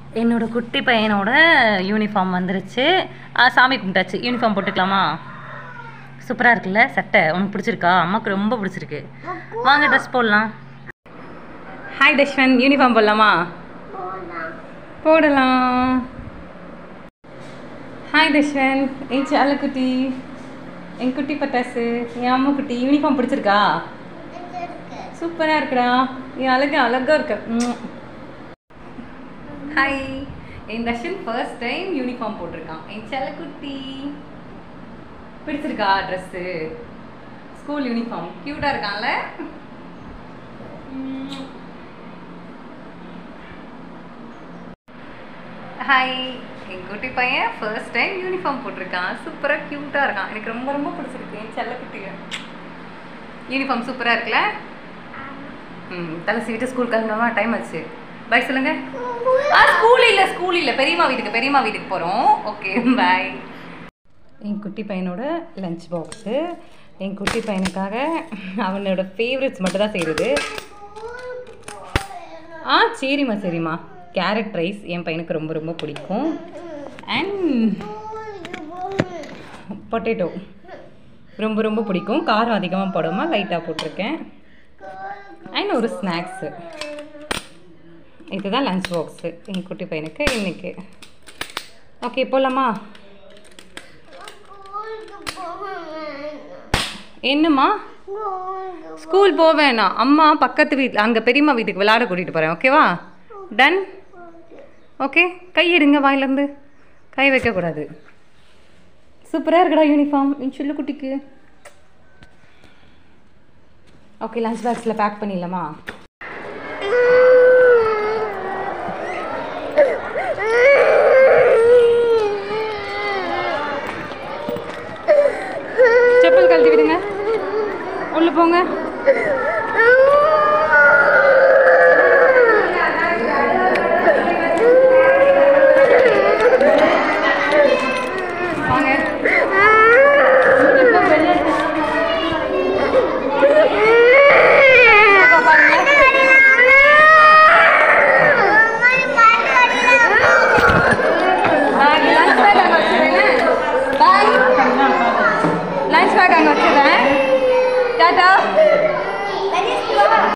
என்னோட குட்டி பையனோட யூனிஃபார்ம் வந்துருச்சு ஆ, சாமி கும்பிட்டாச்சு யூனிஃபார்ம் போட்டுக்கலாமா சூப்பராக இருக்குல்ல சட்டை உனக்கு பிடிச்சிருக்கா அம்மாவுக்கு ரொம்ப பிடிச்சிருக்கு வாங்க ட்ரெஸ் போடலாம் ஹாய் தஷ்வன் யூனிஃபார்ம் போடலாமா போடலாம் ஹாய் தஷ்வன் என் சால குட்டி என் குட்டி பட்டாசு என் அம்மா குட்டி யூனிஃபார்ம் பிடிச்சிருக்கா சூப்பராக இருக்குடா என் அழகு அழகாக இருக்க ஹாய் என் தர்ஷன் ஃபர்ஸ்ட் டைம் யூனிஃபார்ம் போட்டிருக்கான் என் செல்லக்குட்டி பிடிச்சிருக்கா ட்ரெஸ்ஸு ஸ்கூல் யூனிஃபார்ம் க்யூட்டாக இருக்கான்ல ஹாய் என் குட்டி பையன் ஃபர்ஸ்ட் டைம் யூனிஃபார்ம் போட்டிருக்கான் சூப்பராக க்யூட்டாக இருக்கான் எனக்கு ரொம்ப ரொம்ப பிடிச்சிருக்கு என் செல்லக்குட்டியை யூனிஃபார்ம் சூப்பராக இருக்குல்ல ம் தலை சீவிட்டு ஸ்கூல் கிளம்புமா டைம் ஆச்சு பை சொல்லுங்க ஆ ஸ்கூல் இல்லை ஸ்கூல் இல்லை பெரியம்மா வீட்டுக்கு பெரியம்மா வீட்டுக்கு போகிறோம் ஓகே பை என் குட்டி பையனோட லஞ்ச் பாக்ஸு என் குட்டி பையனுக்காக அவனோட ஃபேவரட்ஸ் மட்டும் தான் செய்கிறது ஆ சரிம்மா சரிம்மா கேரட் ரைஸ் என் பையனுக்கு ரொம்ப ரொம்ப பிடிக்கும் அண்ட் பொட்டேட்டோ ரொம்ப ரொம்ப பிடிக்கும் காரம் அதிகமாக போடாமல் லைட்டாக போட்டிருக்கேன் அண்ட் ஒரு ஸ்நாக்ஸு இதுதான் லஞ்ச் பாக்ஸு எங்கள் குட்டி பையனுக்கு இன்னைக்கு ஓகே போகலாமா என்னம்மா ஸ்கூல் போக வேணாம் அம்மா பக்கத்து வீட்டில் அங்கே பெரியம்மா வீட்டுக்கு விளையாட கூட்டிகிட்டு போகிறேன் ஓகேவா டன் ஓகே கை எடுங்க வாயிலேருந்து கை வைக்கக்கூடாது சூப்பராக இருக்குடா யூனிஃபார்ம் என் சொல்லு குட்டிக்கு ஓகே லஞ்ச் பாக்ஸில் பேக் பண்ணிடலாமா செப்பல் கழட்டி விடுங்க உள்ள போங்க